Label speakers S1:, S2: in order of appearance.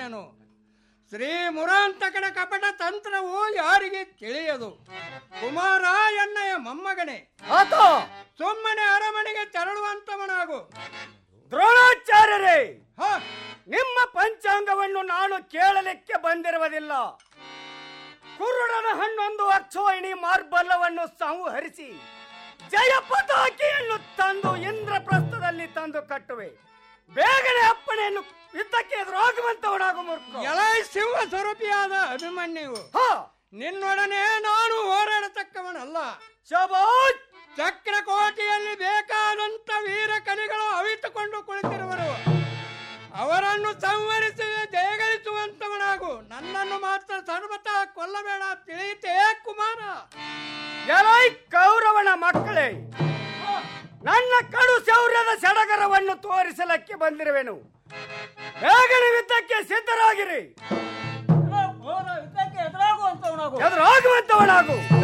S1: ತಿಳಿಯುವೆನು ಶ್ರೀ ಮುರಾಂತಕನ ಕಪಟ ತಂತ್ರವು ಯಾರಿಗೆ ತಿಳಿಯದು ಕುಮಾರ ಎಣ್ಣೆಯ ಮೊಮ್ಮಗನೇ
S2: ಆತ
S1: ಸುಮ್ಮನೆ ಅರಮನೆಗೆ ತೆರಳುವಂತವನಾಗು
S2: ದ್ರೋಣಾಚಾರ್ಯರೇ
S1: ಹ
S2: ನಿಮ್ಮ ಪಂಚಾಂಗವನ್ನು ನಾನು ಕೇಳಲಿಕ್ಕೆ ಬಂದಿರುವುದಿಲ್ಲ ಕುರುಡನ ಹಣ್ಣೊಂದು ಅಕ್ಷೋಹಿಣಿ ಮಾರ್ಬಲ್ಲವನ್ನು ಸಂಹರಿಸಿ ಜಯ ಪತಾಕಿಯನ್ನು ತಂದು ಇಂದ್ರಪ್ರಸ್ಥದಲ್ಲಿ ತಂದು ಕಟ್ಟುವೆ ಬೇಗನೆ ಅಪ್ಪಣೆಯನ್ನು ಯುದ್ಧಕ್ಕೆ ಎದುರಾಗುವಂತವನಾಗು ಮೂರ್ಖ
S1: ಎಲೈ ಸಿಂಹ ಸ್ವರೂಪಿಯಾದ ಅಭಿಮನ್ಯು
S2: ಹ,
S1: ನಿನ್ನೊಡನೆ ನಾನು ಹೋರಾಡತಕ್ಕವನಲ್ಲ
S2: ಶಬಾಷ್!
S1: ಚಕ್ರಕೋಟೆಯಲ್ಲಿ ಬೇಕಾದಂತ ವೀರ ಕಲಿಗಳು ಅವಿತುಕೊಂಡು ಕುಳಿತಿರುವರು ಅವರನ್ನು ಸಂವರಿಸಿ ಜಯಗಳಿಸುವಂತವನಾಗು ನನ್ನನ್ನು ಮಾತ್ರ ಸರ್ವತಾ ಕೊಲ್ಲಬೇಡ ತಿಳಿಯಿತೇ ಕುಮಾರ
S2: ಎಲೈ ಕೌರವನ ಮಕ್ಕಳೇ ನನ್ನ ಕಡು ಶೌರ್ಯದ ಸಡಗರವನ್ನು ತೋರಿಸಲಕ್ಕೆ ಬಂದಿರುವೆನು ಬೇಗನೆ ಯುದ್ಧಕ್ಕೆ ಸಿದ್ಧರಾಗಿರಿ
S3: ಯುದ್ಧಕ್ಕೆ ಎದುರಾಗುವಂತವನಾಗು
S2: ಎದುರಾಗುವಂತವನಾಗು